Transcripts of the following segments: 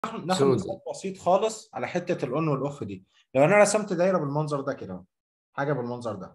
ناخد سود. مثال بسيط خالص على حته الاون والاوف دي لو انا رسمت دايره بالمنظر ده كده حاجه بالمنظر ده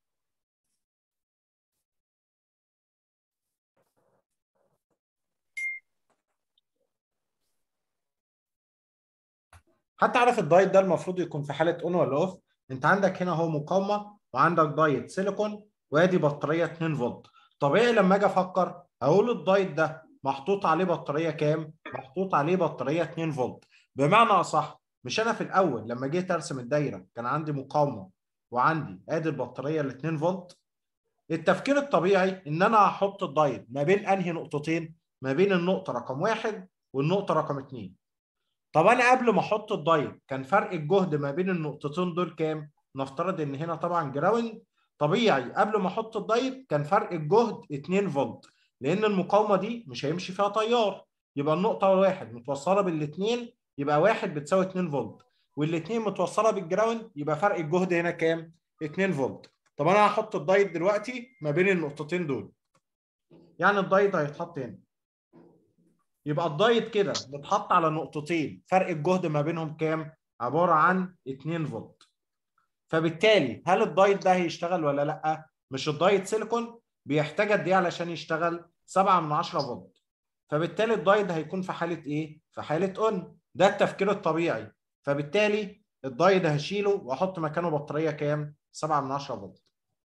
حتى عارف الدايت ده المفروض يكون في حاله اون ولا اوف انت عندك هنا هو مقاومه وعندك دايت سيليكون وادي بطاريه 2 فولت طبيعي لما اجي افكر اقول الدايت ده محطوط عليه بطاريه كام محطوط عليه بطاريه 2 فولت بمعنى اصح مش انا في الاول لما جيت ارسم الدايره كان عندي مقاومه وعندي ادي البطاريه ال 2 فولت التفكير الطبيعي ان انا هحط الدايت ما بين انهي نقطتين ما بين النقطه رقم واحد والنقطه رقم اتنين طب انا قبل ما احط الدايت كان فرق الجهد ما بين النقطتين دول كام نفترض ان هنا طبعا جراوند طبيعي قبل ما احط الدايت كان فرق الجهد 2 فولت لان المقاومه دي مش هيمشي فيها تيار يبقى النقطه واحد متوصله بالاثنين يبقى واحد بتساوي 2 فولت والاثنين متوصله بالجراوند يبقى فرق الجهد هنا كام 2 فولت طب انا هحط الدايت دلوقتي ما بين النقطتين دول يعني الدايت هيتحط هنا يبقى الدايت كده بيتحط على نقطتين فرق الجهد ما بينهم كام عباره عن 2 فولت فبالتالي هل الدايت ده هيشتغل ولا لا مش الدايت سيليكون بيحتاج قد ايه علشان يشتغل 7 من 10 فولت فبالتالي الدايت هيكون في حاله ايه في حاله اون ده التفكير الطبيعي فبالتالي الدايت هشيله واحط مكانه بطاريه كام 7 من 10 فولت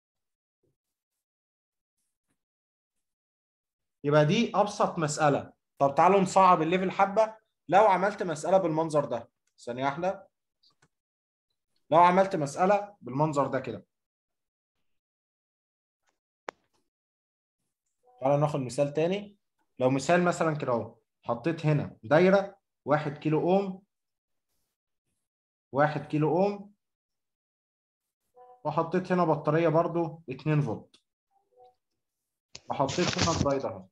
يبقى دي ابسط مساله طب تعالوا نصعب الليفل حبه لو عملت مساله بالمنظر ده ثانيه واحده لو عملت مساله بالمنظر ده كده تعالوا ناخد مثال تاني لو مثال مثلا كده اهو حطيت هنا دايره 1 كيلو اوم 1 كيلو اوم وحطيت هنا بطاريه برضو 2 فولت وحطيت هنا الدايت اهو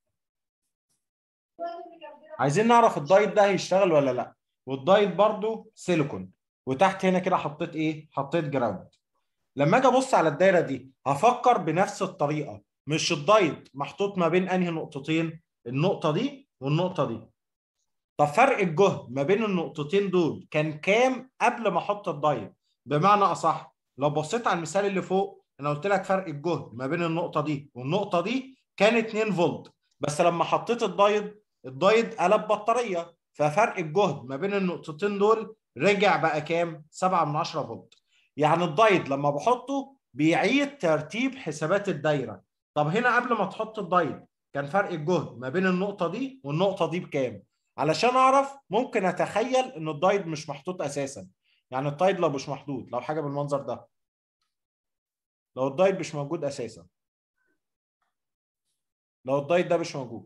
عايزين نعرف الدايت ده هيشتغل ولا لا والدايت برضو سيليكون وتحت هنا كده حطيت ايه حطيت جراوند لما اجي ابص على الدايره دي هفكر بنفس الطريقه مش الدايت محطوط ما بين انهي نقطتين النقطه دي والنقطه دي طب فرق الجهد ما بين النقطتين دول كان كام قبل ما احط الدايت بمعنى اصح لو بصيت على المثال اللي فوق انا قلت لك فرق الجهد ما بين النقطه دي والنقطه دي كان 2 فولت بس لما حطيت الدايت الدايت قلب بطاريه ففرق الجهد ما بين النقطتين دول رجع بقى كام 7 من 10 فولت يعني الدايت لما بحطه بيعيد ترتيب حسابات الدايره طب هنا قبل ما تحط الدايت كان فرق الجهد ما بين النقطه دي والنقطه دي بكام علشان اعرف ممكن اتخيل ان الدايت مش محطوط اساسا يعني الدايت لو مش محطوط لو حاجه بالمنظر ده لو الدايت مش موجود اساسا لو الدايت ده مش موجود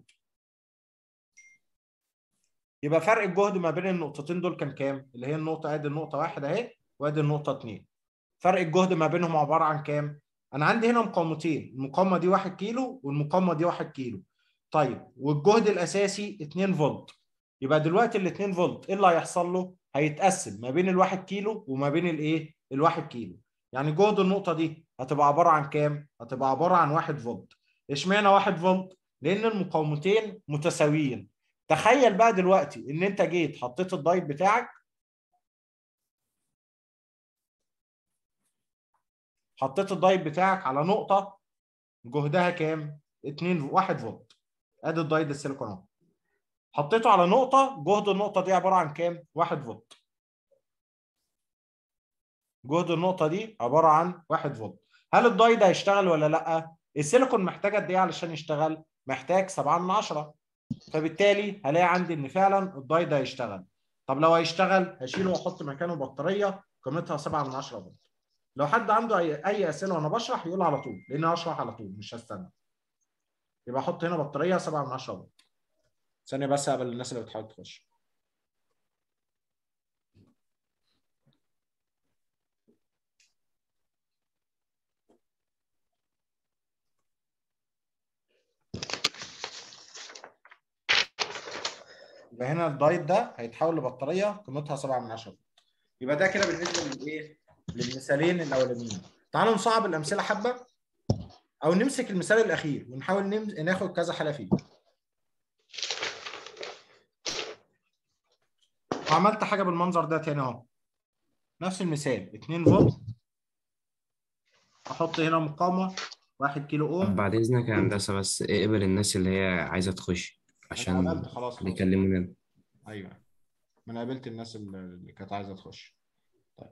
يبقى فرق الجهد ما بين النقطتين دول كان كام؟ اللي هي النقطة ادي النقطة واحد اهي وادي النقطة اتنين. فرق الجهد ما بينهم عبارة عن كام؟ أنا عندي هنا مقاومتين، المقاومة دي 1 كيلو والمقاومة دي 1 كيلو. طيب والجهد الأساسي 2 فولت. يبقى دلوقتي ال 2 فولت ايه اللي هيحصل له؟ هيتقسم ما بين ال 1 كيلو وما بين الايه؟ ال 1 كيلو. يعني جهد النقطة دي هتبقى عبارة عن كام؟ هتبقى عبارة عن 1 فولت. اشمعنى 1 فولت؟ لأن المقاومتين متساويين. تخيل بقى دلوقتي ان انت جيت حطيت الدايت بتاعك حطيت الدايت بتاعك على نقطة جهدها كام؟ 2 1 فولت ادي الدايت السيليكون اهو حطيته على نقطة جهد النقطة دي عبارة عن كام؟ 1 فولت جهد النقطة دي عبارة عن 1 فولت هل الدايت هيشتغل ولا لا؟ السيليكون محتاج قد ايه علشان يشتغل؟ محتاج 7 من 10 فبالتالي هلاقي عندي ان فعلا الدايت ده هيشتغل طب لو هيشتغل هشيله واحط مكانه بطاريه قيمتها 7 من 10 فولت لو حد عنده اي اي اسئله وانا بشرح يقول على طول لان هشرح على طول مش هستنى يبقى احط هنا بطاريه 7 من 10 فولت ثانيه بس قبل الناس اللي بتحاول تخش يبقى هنا الدايت ده هيتحول لبطاريه قيمتها 7 من 10 يبقى ده كده بالنسبه للايه للمثالين الاولانيين تعالوا نصعب الامثله حبه او نمسك المثال الاخير ونحاول نم... ناخد كذا حاله فيه وعملت حاجه بالمنظر ده تاني اهو نفس المثال 2 فولت احط هنا مقاومه 1 كيلو طب اوم بعد إذنك يا هندسة بس اقبل الناس اللي هي عايزة تخش انا عشان قابلت خلاص خلاص بيكلمونا ايوه ما انا قابلت الناس اللي اللي كانت عايزه تخش طيب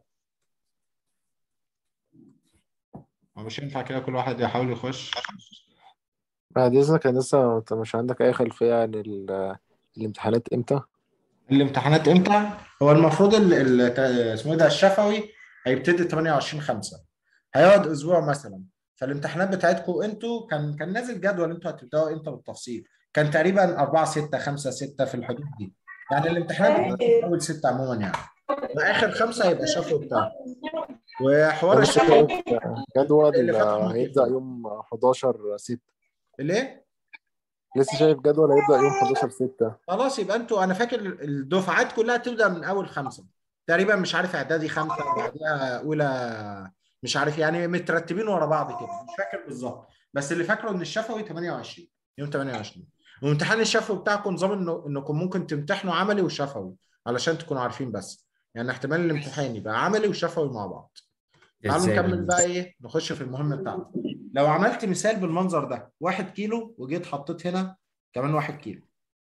هو مش ينفع كده كل واحد يحاول يخش بعد إذنك يا هندسة أنت مش عندك أي خلفية عن ال- الامتحانات إمتى؟ الامتحانات امتى؟ هو المفروض ال- ال- اسمه ايه ده الشفوي هيبتدي 28 5 هيقعد اسبوع مثلا فالامتحانات بتاعتكم انتوا كان كان نازل جدول انتوا هتبداوا امتى بالتفصيل كان تقريبا 4 6 5 6 في الحدود دي يعني الامتحانات بتبقى في اول 6 عموما يعني واخر خمسه هيبقى الشفوي بتاعه وحوار أنا لسه الشفوي شايف جدول اللي فتح آه، ممكن هيبدأ يفهم. يوم 11 6 ليه؟ لسه شايف جدول هيبدأ يوم 11 6 خلاص يبقى انتوا انا فاكر الدفعات كلها تبدا من اول خمسه تقريبا مش عارف اعدادي خمسه وبعديها اولى مش عارف يعني مترتبين ورا بعض كده مش فاكر بالظبط بس اللي فاكره ان الشفوي 28 يوم 28 وامتحان الشفوي بتاعكم نظام انه انكم ممكن تمتحنوا عملي وشفوي علشان تكونوا عارفين بس يعني احتمال الامتحان يبقى عملي وشفوي مع بعض تعالوا ازاي نكمل بقى ايه نخش في المهم بتاعنا لو عملت مثال بالمنظر ده 1 كيلو وجيت حطيت هنا كمان 1 كيلو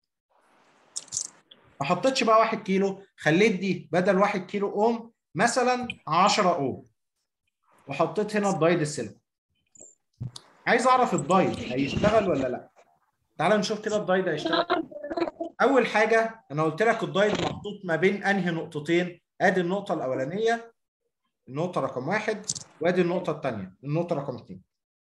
ما حطيتش بقى 1 كيلو خليت دي بدل 1 كيلو اوم مثلا 10 اوم وحطيت هنا الدايد السيليكون عايز اعرف الدايد هيشتغل ولا لا تعال نشوف كده الدايد هيشتغل اول حاجه انا قلت لك الدايد محطوط ما بين انهي نقطتين ادي النقطه الاولانيه النقطه رقم واحد وادي النقطه الثانيه النقطه رقم اثنين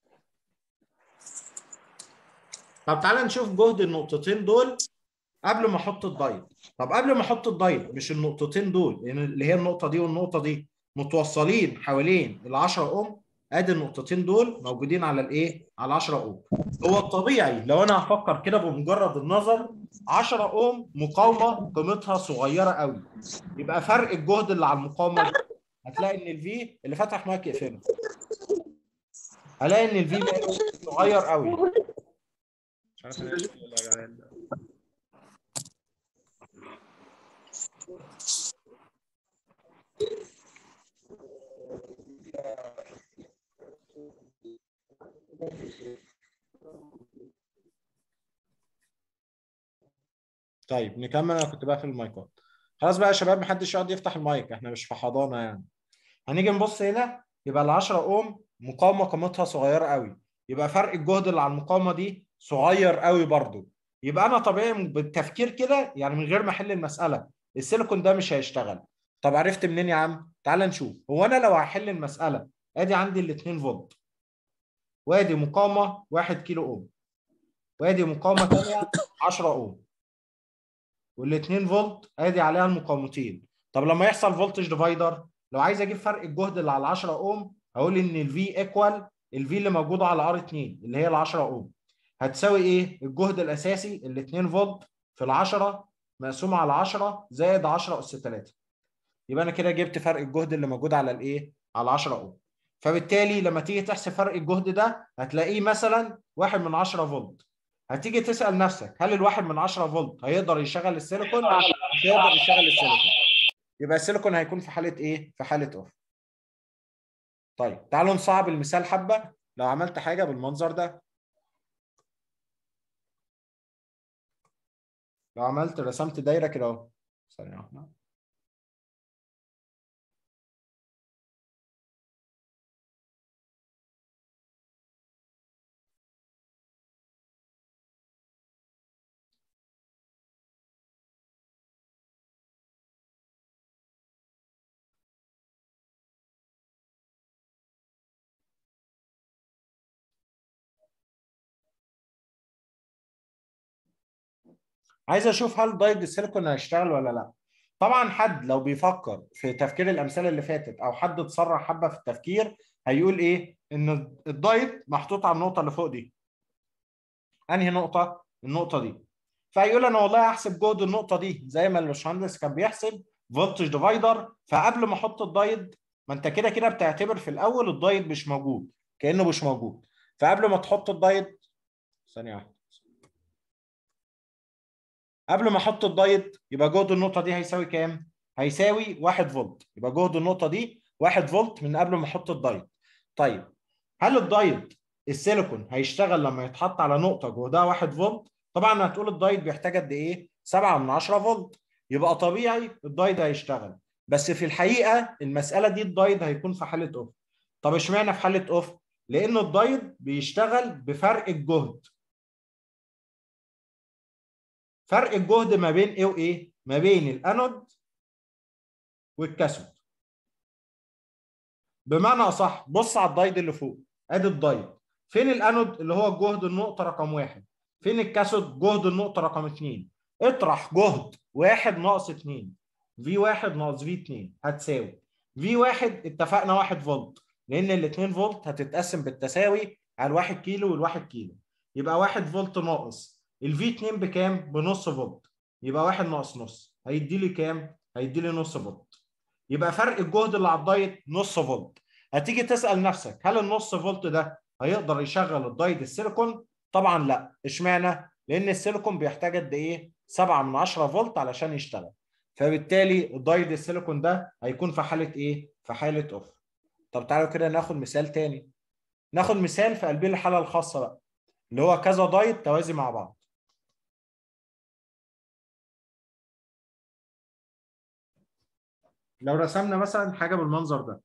طب تعال نشوف جهد النقطتين دول قبل ما احط الدايد طب قبل ما احط الدايد مش النقطتين دول يعني اللي هي النقطه دي والنقطه دي متوصلين حوالين ال 10 اوم ادي النقطتين دول موجودين على الايه على 10 اوم هو الطبيعي لو انا هفكر كده بمجرد النظر 10 اوم مقاومه قيمتها صغيره قوي يبقى فرق الجهد اللي على المقاومه دي هتلاقي ان الفي اللي فتح مايك يقفله هلاقي ان الفي صغير قوي مش عارف انا اسف ولا يا جدعان. طيب نكمل انا كنت بقفل المايكات خلاص بقى يا شباب محدش يقعد يفتح المايك احنا مش في حضانه يعني هنيجي نبص هنا يبقى ال 10 اوم مقاومه قيمتها صغيره قوي يبقى فرق الجهد اللي على المقاومه دي صغير قوي برضو يبقى انا طبيعي بالتفكير كده يعني من غير ما احل المساله السيليكون ده مش هيشتغل طب عرفت منين يا عم تعال نشوف هو انا لو هحل المساله ادي عندي ال 2 فولت وادي مقاومه 1 كيلو اوم وادي مقاومه ثانيه 10 اوم وال 2 فولت ادي عليها المقاومتين طب لما يحصل فولتج ديفايدر لو عايز اجيب فرق الجهد اللي على 10 اوم هقول ان الفي ايكوال الفي اللي موجوده على ار 2 اللي هي ال 10 اوم هتساوي ايه الجهد الاساسي ال 2 فولت في ال 10 مقسوم على 10 زائد 10 اس 3 يبقى انا كده جبت فرق الجهد اللي موجود على الايه على 10 اوم فبالتالي لما تيجي تحسب فرق الجهد ده هتلاقيه مثلا 1 من 10 فولت هتيجي تسال نفسك هل الواحد من 10 فولت هيقدر يشغل السيليكون مش هيقدر يشغل السيليكون يبقى السيليكون هيكون في حاله ايه في حاله اوف طيب تعالوا نصعب المثال حبه لو عملت حاجه بالمنظر ده لو عملت رسمت دايره كده اهو ثانيه واحده عايز اشوف هل دايد السيليكون هيشتغل ولا لا طبعا حد لو بيفكر في تفكير الامثله اللي فاتت او حد اتسرع حبه في التفكير هيقول ايه ان الدايد محطوط على النقطه اللي فوق دي انهي نقطه النقطه دي فهيقول انا والله هحسب جهد النقطه دي زي ما الباشمهندس كان بيحسب فولتج ديفايدر فقبل ما احط الدايد ما انت كده كده بتعتبر في الاول الدايد مش موجود كانه مش موجود فقبل ما تحط الدايد ثانيه واحده قبل ما احط الدايت يبقى جهد النقطه دي هيساوي كام هيساوي 1 فولت يبقى جهد النقطه دي 1 فولت من قبل ما احط الدايت طيب هل الدايت السيليكون هيشتغل لما يتحط على نقطه جهدها 1 فولت طبعا هتقول الدايت بيحتاج قد ايه 7 من 10 فولت يبقى طبيعي الدايت هيشتغل بس في الحقيقه المساله دي الدايت هيكون في حاله اوف طب اشمعنى في حاله اوف لان الدايت بيشتغل بفرق الجهد فرق الجهد ما بين ايه وايه ما بين الانود والكاثود بمعنى اصح بص على الدايد اللي فوق ادي الدايد فين الانود اللي هو جهد النقطه رقم واحد فين الكاثود جهد النقطه رقم اثنين اطرح جهد واحد ناقص اثنين في واحد ناقص في اتنين هتساوي في واحد اتفقنا واحد فولت لان الاثنين فولت هتتقسم بالتساوي على الواحد كيلو والواحد كيلو يبقى واحد فولت ناقص الفي 2 بكام؟ بنص فولت يبقى واحد ناقص نص هيدي لي كام؟ هيدي لي نص فولت يبقى فرق الجهد اللي على الدايت نص فولت هتيجي تسال نفسك هل النص فولت ده هيقدر يشغل الدايت السيليكون؟ طبعا لا اشمعنى؟ لان السيليكون بيحتاج قد ايه؟ 7 من 10 فولت علشان يشتغل فبالتالي الدايت السيليكون ده هيكون في حاله ايه؟ في حاله اوف طب تعالوا كده ناخد مثال تاني ناخد مثال في قلبين الحاله الخاصه بقى اللي هو كذا دايت توازي مع بعض لو رسمنا مثلا حاجه بالمنظر ده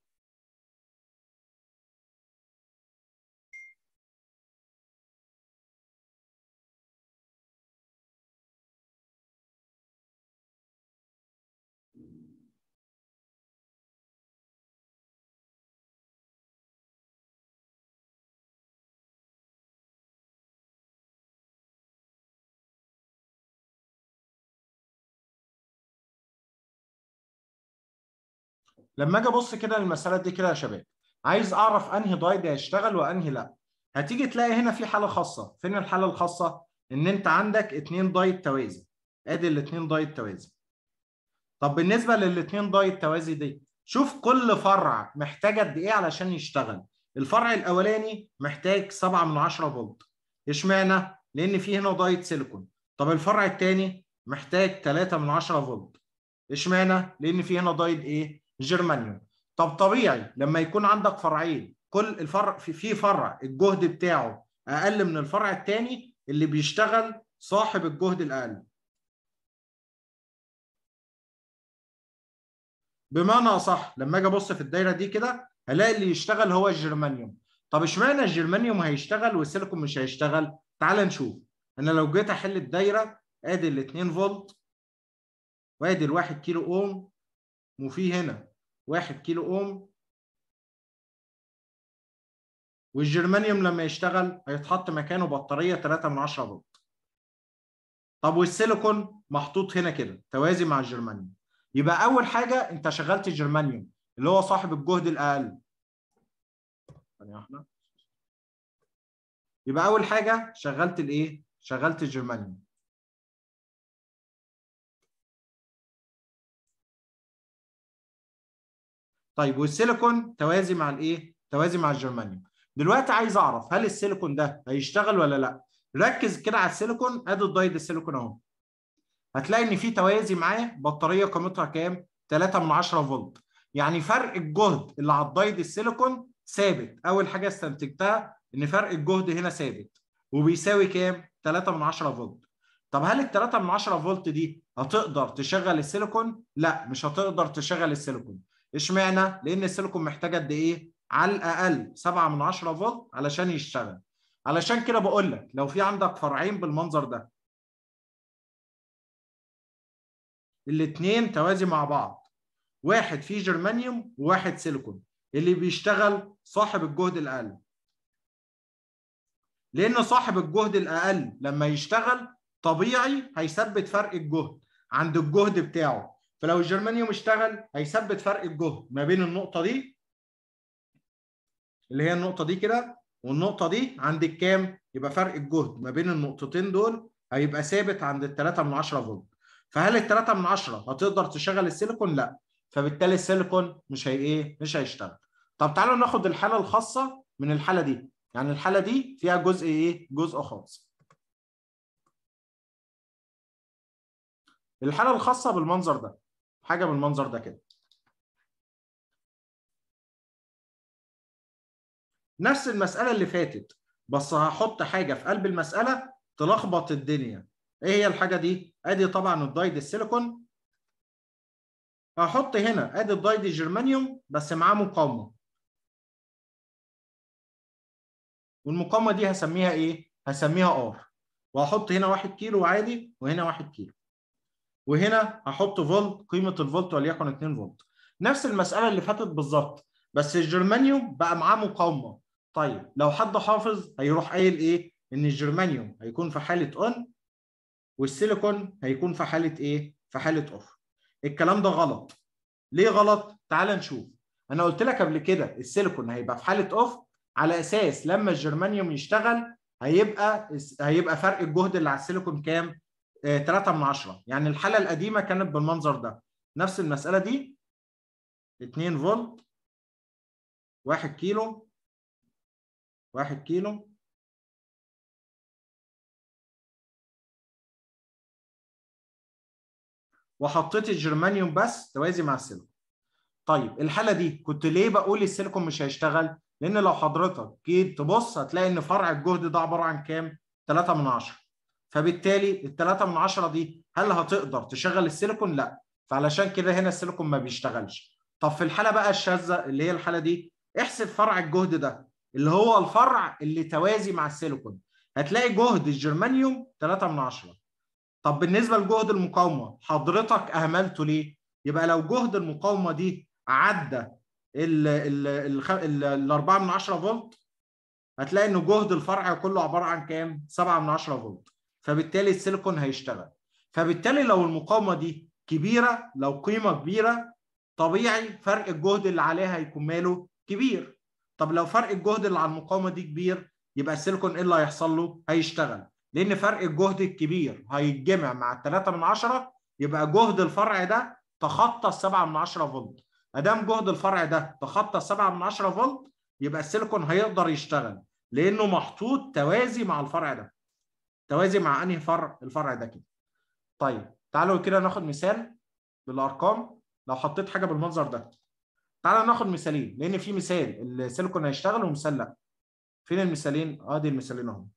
لما اجي ابص كده للمساله دي كده يا شباب عايز اعرف انهي دايد هيشتغل وانهي لا هتيجي تلاقي هنا في حاله خاصه فين الحاله الخاصه ان انت عندك اتنين دايت توازي ادي الاتنين دايت توازي طب بالنسبه للاتنين دايت توازي دي شوف كل فرع محتاج قد ايه علشان يشتغل الفرع الاولاني محتاج 7 من 10 فولت اشمعنى لان في هنا دايت سيليكون طب الفرع الثاني محتاج 3 من 10 فولت اشمعنى لان في هنا دايت ايه جرمانيوم طب طبيعي لما يكون عندك فرعين كل الفرع في, في فرع الجهد بتاعه اقل من الفرع الثاني اللي بيشتغل صاحب الجهد الاقل بمعنى اصح لما اجي ابص في الدايره دي كده هلاقي اللي يشتغل هو الجرمانيوم طب اشمعنى الجرمانيوم هيشتغل والسيليكون مش هيشتغل تعال نشوف انا لو جيت احل الدايره ادي ال 2 فولت وادي ال 1 كيلو اوم وفي هنا 1 كيلو اوم والجرمانيوم لما يشتغل هيتحط مكانه بطاريه 3 من 10 فولت طب والسيليكون محطوط هنا كده توازي مع الجرمانيوم يبقى اول حاجه انت شغلت الجرمانيوم اللي هو صاحب الجهد الاقل ثانيه واحده يبقى اول حاجه شغلت الايه شغلت الجرمانيوم طيب والسيليكون توازي مع الايه توازي مع الجرمانيوم دلوقتي عايز اعرف هل السيليكون ده هيشتغل ولا لا ركز كده على السيليكون ادي الدايد السيليكون اهو هتلاقي ان في توازي معاه بطاريه قيمتها كام 3 من 10 فولت يعني فرق الجهد اللي على الدايد السيليكون ثابت اول حاجه استنتجتها ان فرق الجهد هنا ثابت وبيساوي كام 3 من 10 فولت طب هل ال 3 من 10 فولت دي هتقدر تشغل السيليكون لا مش هتقدر تشغل السيليكون اشمعنى لان السيليكون محتاج قد ايه على الاقل 7 من 10 فولت علشان يشتغل علشان كده بقول لك لو في عندك فرعين بالمنظر ده الاثنين توازي مع بعض واحد فيه جرمانيوم وواحد سيليكون اللي بيشتغل صاحب الجهد الاقل لان صاحب الجهد الاقل لما يشتغل طبيعي هيثبت فرق الجهد عند الجهد بتاعه فلو الجرمانيوم اشتغل هيثبت فرق الجهد ما بين النقطه دي اللي هي النقطه دي كده والنقطه دي عند الكام يبقى فرق الجهد ما بين النقطتين دول هيبقى ثابت عند ال 3 من 10 فولت فهل ال 3 من 10 هتقدر تشغل السيليكون لا فبالتالي السيليكون مش هي ايه مش هيشتغل طب تعالوا ناخد الحاله الخاصه من الحاله دي يعني الحاله دي فيها جزء ايه جزء خاص الحاله الخاصه بالمنظر ده حاجه بالمنظر ده كده نفس المساله اللي فاتت بس هحط حاجه في قلب المساله تلخبط الدنيا ايه هي الحاجه دي ادي طبعا الدايد السيليكون هحط هنا ادي الدايد الجرمانيوم بس معاه مقاومه والمقاومه دي هسميها ايه هسميها ار وهحط هنا 1 كيلو عادي وهنا 1 كيلو وهنا هحط فولت قيمه الفولت وليكن 2 فولت نفس المساله اللي فاتت بالظبط بس الجرمانيوم بقى معاه مقاومه طيب لو حد حافظ هيروح قايل ايه ان الجرمانيوم هيكون في حاله اون والسيليكون هيكون في حاله ايه في حاله اوف الكلام ده غلط ليه غلط تعال نشوف انا قلت لك قبل كده السيليكون هيبقى في حاله اوف على اساس لما الجرمانيوم يشتغل هيبقى هيبقى فرق الجهد اللي على السيليكون كام 3 من 10 يعني الحاله القديمه كانت بالمنظر ده نفس المساله دي 2 فولت 1 كيلو 1 كيلو وحطيت الجرمانيوم بس توازي مع السيليكون طيب الحاله دي كنت ليه بقول السيليكون مش هيشتغل لان لو حضرتك جيت تبص هتلاقي ان فرع الجهد ده عباره عن كام 3 من 10 فبالتالي ال 3 من 10 دي هل هتقدر تشغل السيليكون لا فعلشان كده هنا السيليكون ما بيشتغلش طب في الحاله بقى الشاذه اللي هي الحاله دي احسب فرع الجهد ده اللي هو الفرع اللي توازي مع السيليكون هتلاقي جهد الجرمانيوم 3 من 10 طب بالنسبه لجهد المقاومه حضرتك اهملته ليه يبقى لو جهد المقاومه دي عدى ال ال ال ال 4 من 10 فولت هتلاقي ان جهد الفرع كله عباره عن كام 7 من 10 فولت فبالتالي السيليكون هيشتغل فبالتالي لو المقاومه دي كبيره لو قيمه كبيره طبيعي فرق الجهد اللي عليها هيكون ماله كبير طب لو فرق الجهد اللي على المقاومه دي كبير يبقى السيليكون ايه اللي هيحصل له هيشتغل لان فرق الجهد الكبير هيتجمع مع 3 من 10 يبقى جهد الفرع ده تخطى 7 من 10 فولت ادام جهد الفرع ده تخطى 7 من 10 فولت يبقى السيليكون هيقدر يشتغل لانه محطوط توازي مع الفرع ده توازي مع انهي فرع الفرع ده كده طيب تعالوا كده ناخد مثال بالارقام لو حطيت حاجه بالمنظر ده تعالوا ناخد مثالين لان في مثال السيليكون هيشتغل ومثال لا فين المثالين ادي المثالين اهو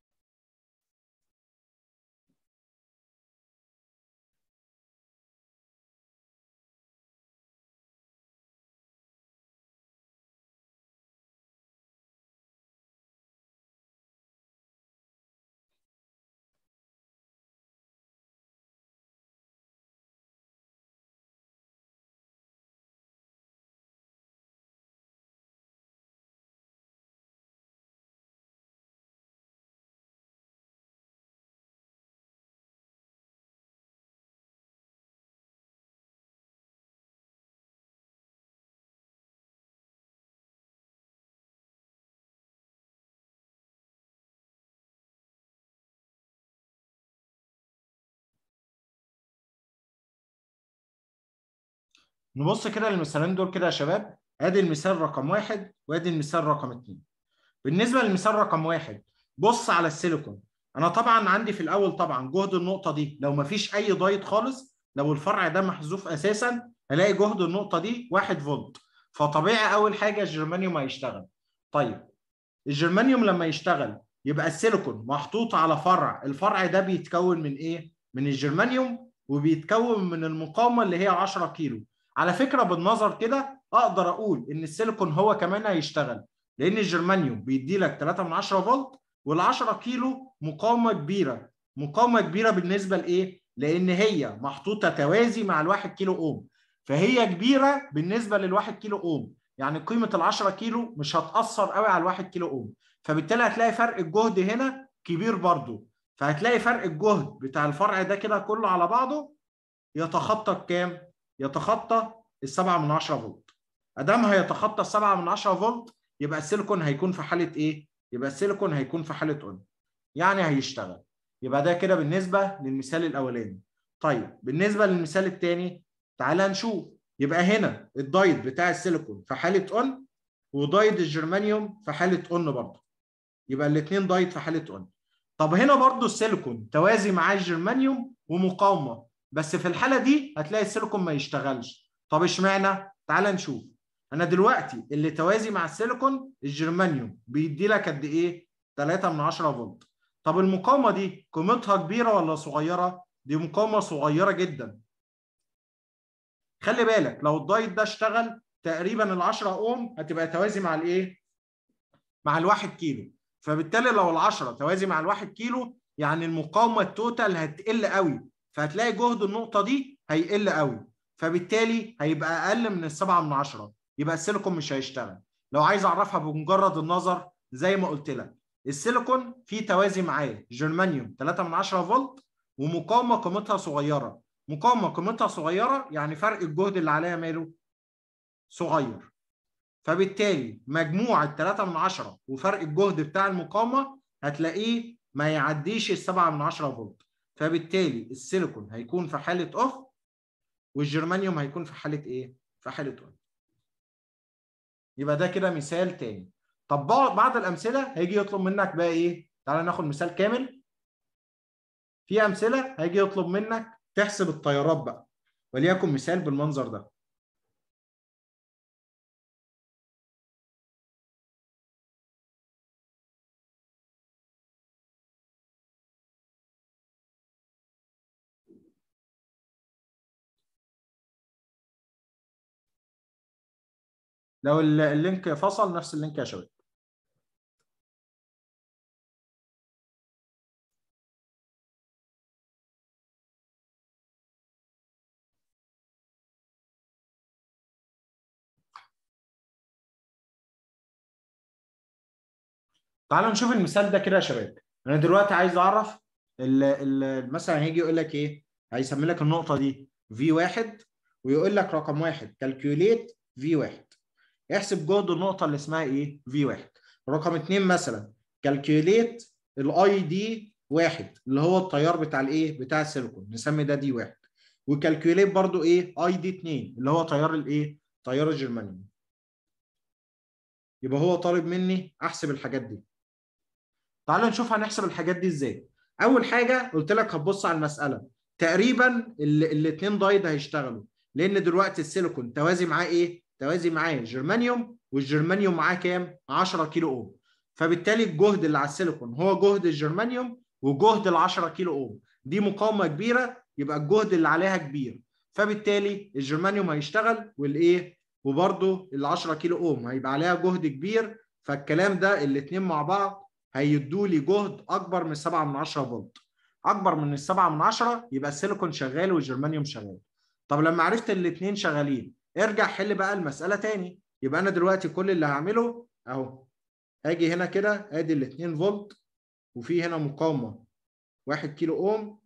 نبص كده للمثالين دول كده يا شباب ادي المثال رقم واحد وادي المثال رقم اثنين بالنسبه للمثال رقم واحد بص على السيليكون انا طبعا عندي في الاول طبعا جهد النقطه دي لو ما فيش اي دايت خالص لو الفرع ده محذوف اساسا هلاقي جهد النقطه دي 1 فولت فطبيعي اول حاجه الجرمانيوم هيشتغل طيب الجرمانيوم لما يشتغل يبقى السيليكون محطوط على فرع الفرع ده بيتكون من ايه من الجرمانيوم وبيتكون من المقاومه اللي هي 10 كيلو على فكره بالنظر كده اقدر اقول ان السيليكون هو كمان هيشتغل لان الجرمانيوم بيدي لك 3 من 10 فولت وال10 كيلو مقاومه كبيره مقاومه كبيره بالنسبه لايه لان هي محطوطه توازي مع ال1 كيلو اوم فهي كبيره بالنسبه لل1 كيلو اوم يعني قيمه ال10 كيلو مش هتاثر قوي على ال1 كيلو اوم فبالتالي هتلاقي فرق الجهد هنا كبير برضو فهتلاقي فرق الجهد بتاع الفرع ده كده كله على بعضه يتخطى الكام يتخطى ال7 من 10 فولت ادام هيتخطى ال7 من 10 فولت يبقى السيليكون هيكون في حاله ايه يبقى السيليكون هيكون في حاله اون يعني هيشتغل يبقى ده كده بالنسبه للمثال الاولاني طيب بالنسبه للمثال الثاني تعالى نشوف يبقى هنا الدايد بتاع السيليكون في حاله اون ودايد الجرمانيوم في حاله اون برضه يبقى الاثنين دايد في حاله اون طب هنا برضه السيليكون توازي معاه الجرمانيوم ومقاومه بس في الحاله دي هتلاقي السيليكون ما يشتغلش طب اشمعنى تعال نشوف انا دلوقتي اللي توازي مع السيليكون الجرمانيوم بيدي لك قد ايه 3 من 10 فولت طب المقاومه دي قيمتها كبيره ولا صغيره دي مقاومه صغيره جدا خلي بالك لو الدايت ده اشتغل تقريبا ال 10 اوم هتبقى توازي مع الايه مع الواحد كيلو فبالتالي لو ال 10 توازي مع الواحد كيلو يعني المقاومه التوتال هتقل قوي فهتلاقي جهد النقطه دي هيقل قوي فبالتالي هيبقى اقل من السبعة من عشرة يبقى السيليكون مش هيشتغل لو عايز اعرفها بمجرد النظر زي ما قلت لك السيليكون فيه توازي معاه جرمانيوم 3 من 10 فولت ومقاومه قيمتها صغيره مقاومه قيمتها صغيره يعني فرق الجهد اللي عليها ماله صغير فبالتالي مجموع ال 3 من 10 وفرق الجهد بتاع المقاومه هتلاقيه ما يعديش ال 7 من 10 فولت فبالتالي السيليكون هيكون في حاله اوف والجرمانيوم هيكون في حاله ايه؟ في حاله اون. يبقى ده كده مثال تاني. طب بعض الامثله هيجي يطلب منك بقى ايه؟ تعالى ناخد مثال كامل. في امثله هيجي يطلب منك تحسب التيارات بقى. وليكن مثال بالمنظر ده. لو اللينك فصل نفس اللينك يا شباب تعالوا نشوف المثال ده كده يا شباب انا دلوقتي عايز اعرف ال ال مثلا هيجي يقول لك ايه هيسمي لك النقطه دي في واحد ويقول لك رقم واحد كالكوليت في واحد احسب جهد النقطه اللي اسمها ايه في واحد رقم اثنين مثلا كالكوليت الاي دي واحد اللي هو التيار بتاع الايه بتاع السيليكون نسمي ده دي واحد وكالكوليت برضو ايه اي دي 2 اللي هو تيار الايه تيار الجرمانيوم يبقى هو طالب مني احسب الحاجات دي تعالوا نشوف هنحسب الحاجات دي ازاي اول حاجه قلت لك هتبص على المساله تقريبا الاثنين دايد هيشتغلوا لان دلوقتي السيليكون توازي معاه ايه توازي معاه جرمانيوم والجرمانيوم معاه كام 10 كيلو اوم فبالتالي الجهد اللي على السيليكون هو جهد الجرمانيوم وجهد ال 10 كيلو اوم دي مقاومه كبيره يبقى الجهد اللي عليها كبير فبالتالي الجرمانيوم هيشتغل والايه وبرده ال 10 كيلو اوم هيبقى عليها جهد كبير فالكلام ده الاثنين مع بعض هيدوا لي جهد اكبر من 7 من 10 فولت اكبر من ال 7 من 10 يبقى السيليكون شغال والجرمانيوم شغال طب لما عرفت الاثنين شغالين ارجع حل بقى المساله تاني يبقى انا دلوقتي كل اللي هعمله اهو اجي هنا كده ادي ال 2 فولت وفي هنا مقاومه 1 كيلو اوم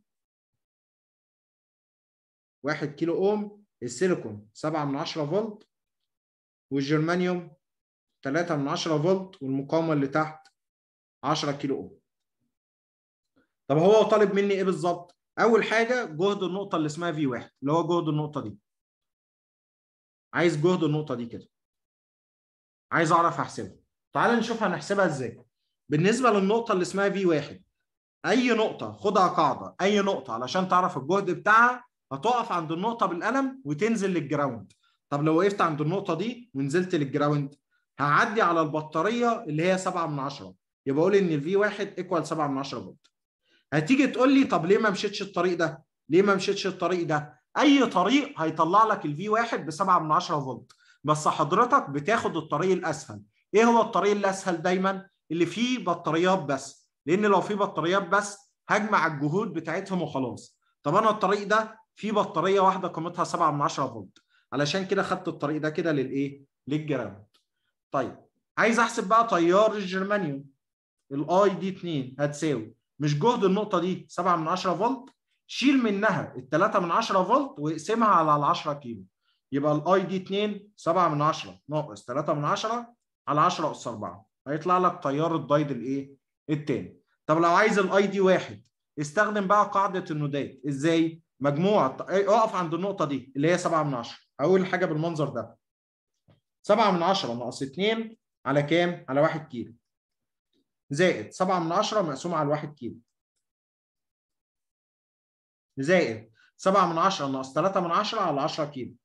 1 كيلو اوم السيليكون 7 من 10 فولت والجرمانيوم 3 من 10 فولت والمقاومه اللي تحت 10 كيلو اوم طب هو طالب مني ايه بالظبط اول حاجه جهد النقطه اللي اسمها في واحد اللي هو جهد النقطه دي عايز جهد النقطه دي كده عايز اعرف احسبها تعال نشوف هنحسبها ازاي بالنسبه للنقطه اللي اسمها في واحد اي نقطه خدها قاعده اي نقطه علشان تعرف الجهد بتاعها هتقف عند النقطه بالقلم وتنزل للجراوند طب لو وقفت عند النقطه دي ونزلت للجراوند هعدي على البطاريه اللي هي 7 من 10 يبقى اقول ان الفي 1 ايكوال 7 من 10 فولت هتيجي تقول لي طب ليه ما مشيتش الطريق ده ليه ما مشيتش الطريق ده اي طريق هيطلع لك الفي 1 ب 7 من 10 فولت بس حضرتك بتاخد الطريق الاسهل ايه هو الطريق الاسهل دايما اللي فيه بطاريات بس لان لو فيه بطاريات بس هجمع الجهود بتاعتهم وخلاص طب انا الطريق ده فيه بطاريه واحده قيمتها 7 من 10 فولت علشان كده خدت الطريق ده كده للايه للجراوند طيب عايز احسب بقى تيار الجرمانيوم الاي دي 2 هتساوي مش جهد النقطه دي 7 من 10 فولت شيل منها ال 3 من 10 فولت واقسمها على ال 10 كيلو يبقى الاي دي 2 7 من 10 ناقص 3 من 10 على 10 اس 4 هيطلع لك تيار الدايد الايه التاني طب لو عايز الاي دي 1 استخدم بقى قاعده النودات ازاي مجموعه اقف عند النقطه دي اللي هي 7 من 10 اول حاجه بالمنظر ده 7 من 10 ناقص 2 على كام على 1 كيلو زائد 7 من 10 مقسوم على 1 كيلو زائد 7 من 10 ناقص 3 من 10 على 10 كيلو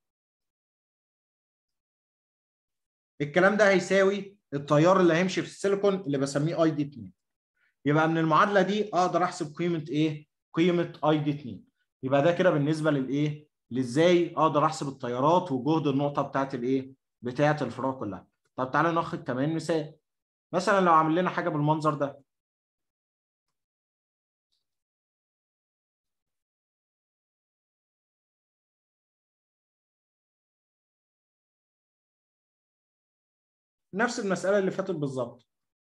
الكلام ده هيساوي التيار اللي هيمشي في السيليكون اللي بسميه اي دي 2 يبقى من المعادله دي اقدر احسب قيمه ايه قيمه اي دي 2 يبقى ده كده بالنسبه للايه لازاي اقدر احسب التيارات وجهد النقطه بتاعت الايه بتاعت الفروع كلها طب تعالى ناخد كمان مثال مثلا لو عامل لنا حاجه بالمنظر ده نفس المساله اللي فاتت بالظبط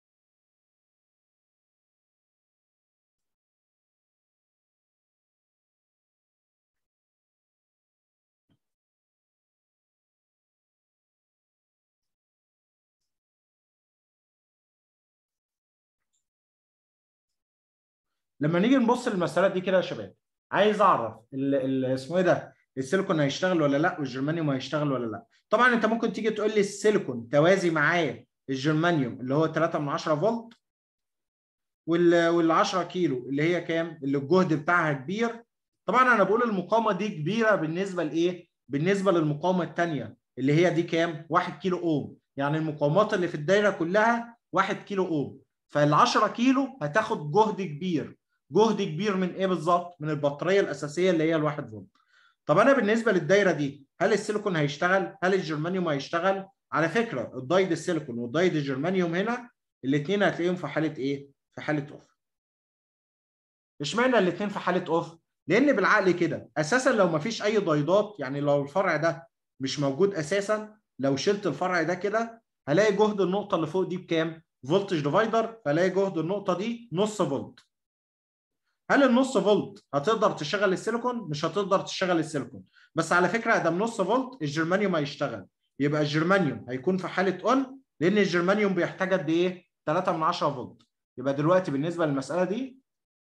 لما نيجي نبص للمساله دي كده يا شباب عايز اعرف ال- ال- اسمه ايه ده السيليكون هيشتغل ولا لا والجرمانيوم هيشتغل ولا لا طبعا انت ممكن تيجي تقول لي السيليكون توازي معاه الجرمانيوم اللي هو 3 من 10 فولت وال وال 10 كيلو اللي هي كام اللي الجهد بتاعها كبير طبعا انا بقول المقاومه دي كبيره بالنسبه لايه بالنسبه للمقاومه الثانيه اللي هي دي كام 1 كيلو اوم يعني المقاومات اللي في الدايره كلها 1 كيلو اوم فال 10 كيلو هتاخد جهد كبير جهد كبير من ايه بالظبط من البطاريه الاساسيه اللي هي الواحد فولت طب انا بالنسبه للدايره دي هل السيليكون هيشتغل هل الجرمانيوم هيشتغل على فكره الدايد السيليكون والدايد الجرمانيوم هنا الاثنين هتلاقيهم في حاله ايه في حاله اوف اشمعنى الاثنين في حاله اوف لان بالعقل كده اساسا لو ما فيش اي دايدات يعني لو الفرع ده مش موجود اساسا لو شلت الفرع ده كده هلاقي جهد النقطه اللي فوق دي بكام فولتج ديفايدر فلاقي جهد النقطه دي نص فولت هل النص فولت هتقدر تشغل السيليكون مش هتقدر تشغل السيليكون بس على فكره ادام نص فولت الجرمانيوم هيشتغل يبقى الجرمانيوم هيكون في حاله اون لان الجرمانيوم بيحتاج قد ايه 3 من 10 فولت يبقى دلوقتي بالنسبه للمساله دي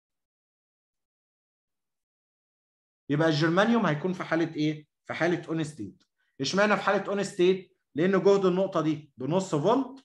يبقى الجرمانيوم هيكون في حاله ايه في حاله اون ستيت اشمعنى في حاله اون ستيت لان جهد النقطه دي بنص فولت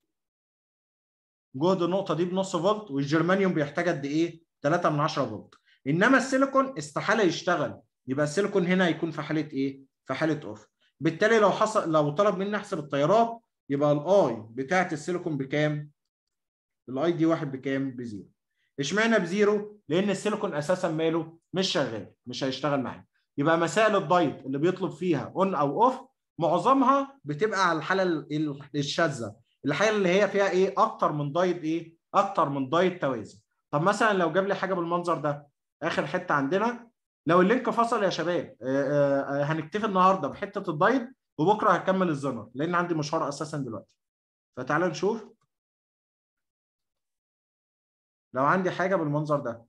جهد النقطه دي بنص فولت والجرمانيوم بيحتاج قد ايه 3 من 10 فولت انما السيليكون استحاله يشتغل يبقى السيليكون هنا هيكون في حاله ايه في حاله اوف بالتالي لو حصل لو طلب مني احسب التيارات يبقى الاي بتاعه السيليكون بكام الاي دي واحد بكام بزيرو اشمعنى بزيرو لان السيليكون اساسا ماله مش شغال مش هيشتغل معايا يبقى مسائل الدايت اللي بيطلب فيها اون او اوف معظمها بتبقى على الحاله ال- الشاذه الحاله اللي هي فيها ايه اكتر من دايت ايه اكتر من دايت توازي طب مثلا لو جاب لي حاجه بالمنظر ده اخر حته عندنا لو اللينك فصل يا شباب آه، آه، هنكتفي النهارده بحته الدايت وبكره هكمل الزنر لان عندي مشوار اساسا دلوقتي فتعالى نشوف لو عندي حاجه بالمنظر ده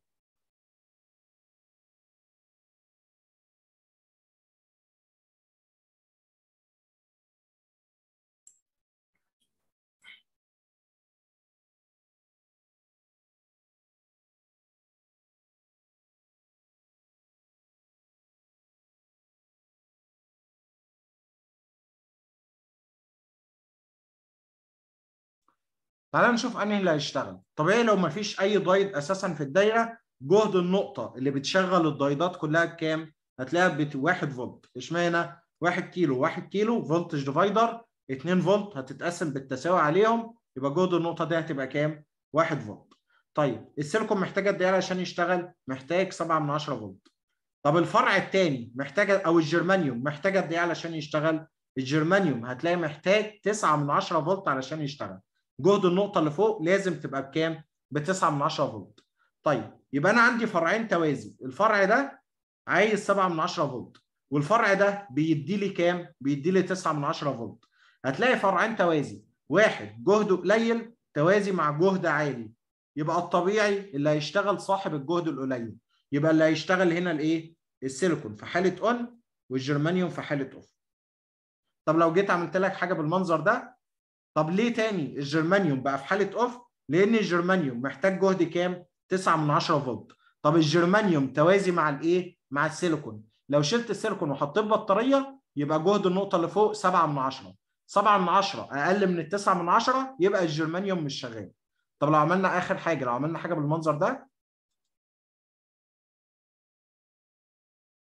تعالى نشوف انهي اللي هيشتغل طبيعي لو ما فيش اي دايد اساسا في الدايره جهد النقطه اللي بتشغل الدايدات كلها بكام هتلاقيها ب 1 فولت اشمعنى 1 كيلو 1 كيلو فولتج ديفايدر 2 فولت هتتقسم بالتساوي عليهم يبقى جهد النقطه دي هتبقى كام 1 فولت طيب السيليكون محتاج قد ايه علشان يشتغل محتاج 7 من 10 فولت طب الفرع الثاني محتاج او الجرمانيوم محتاج قد ايه علشان يشتغل الجرمانيوم هتلاقي محتاج 9 من 10 فولت علشان يشتغل جهد النقطة اللي فوق لازم تبقى بكام؟ ب 9 من 10 فولت. طيب يبقى أنا عندي فرعين توازي، الفرع ده عايز 7 من 10 فولت، والفرع ده بيدي لي كام؟ بيدي لي 9 من 10 فولت. هتلاقي فرعين توازي، واحد جهده قليل توازي مع جهد عالي. يبقى الطبيعي اللي هيشتغل صاحب الجهد القليل. يبقى اللي هيشتغل هنا الايه؟ السيليكون في حالة اون والجرمانيوم في حالة اوف. طب لو جيت عملت لك حاجة بالمنظر ده طب ليه تاني الجرمانيوم بقى في حاله اوف؟ لان الجرمانيوم محتاج جهد كام؟ 9 من 10 فولت. طب الجرمانيوم توازي مع الايه؟ مع السيليكون. لو شلت السيليكون وحطيت بطاريه يبقى جهد النقطه اللي فوق 7 من 10. 7 من 10 اقل من ال 9 من 10 يبقى الجرمانيوم مش شغال. طب لو عملنا اخر حاجه لو عملنا حاجه بالمنظر ده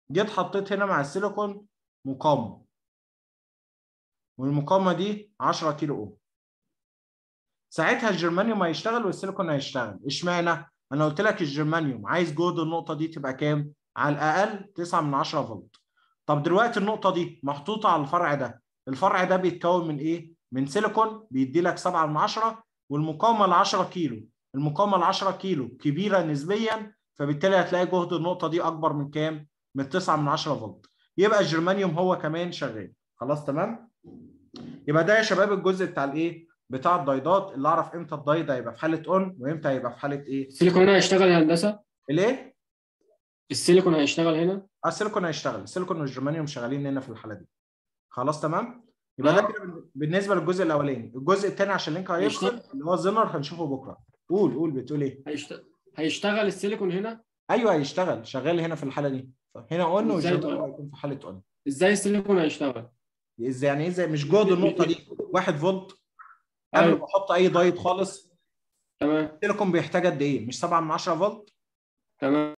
جيت حطيت هنا مع السيليكون مقاومه والمقاومه دي 10 كيلو اوم ساعتها الجرمانيوم هيشتغل والسيليكون هيشتغل اشمعنى انا قلت لك الجرمانيوم عايز جهد النقطه دي تبقى كام على الاقل 9 من 10 فولت طب دلوقتي النقطه دي محطوطه على الفرع ده الفرع ده بيتكون من ايه من سيليكون بيدي لك 7 من 10 والمقاومه ال 10 كيلو المقاومه ال 10 كيلو كبيره نسبيا فبالتالي هتلاقي جهد النقطه دي اكبر من كام من 9 من 10 فولت يبقى الجرمانيوم هو كمان شغال خلاص تمام يبقى ده يا شباب الجزء بتاع الايه بتاع الدايدات اللي اعرف امتى الدايد هيبقى في حاله اون وامتى هيبقى في حاله ايه السيليكون هنا هيشتغل يا هندسه الايه السيليكون هيشتغل هنا اه السيليكون هيشتغل السيليكون والجرمانيوم شغالين هنا في الحاله دي خلاص تمام يبقى ده آه. كده بالنسبه للجزء الاولاني الجزء الثاني عشان اللينك هيفصل هيشتغل. اللي هو الزنر هنشوفه بكره قول قول بتقول ايه هيشت... هيشتغل السيليكون هنا ايوه هيشتغل شغال هنا في الحاله دي هنا اون إزاي والجرمانيوم طيب؟ هيكون في حاله اون ازاي السيليكون هيشتغل ازاي يعني ايه ازاي مش جهد النقطه دي 1 فولت قبل أيوة. ما احط اي دايت خالص تمام السيليكون بيحتاج قد ايه مش 7 من 10 فولت تمام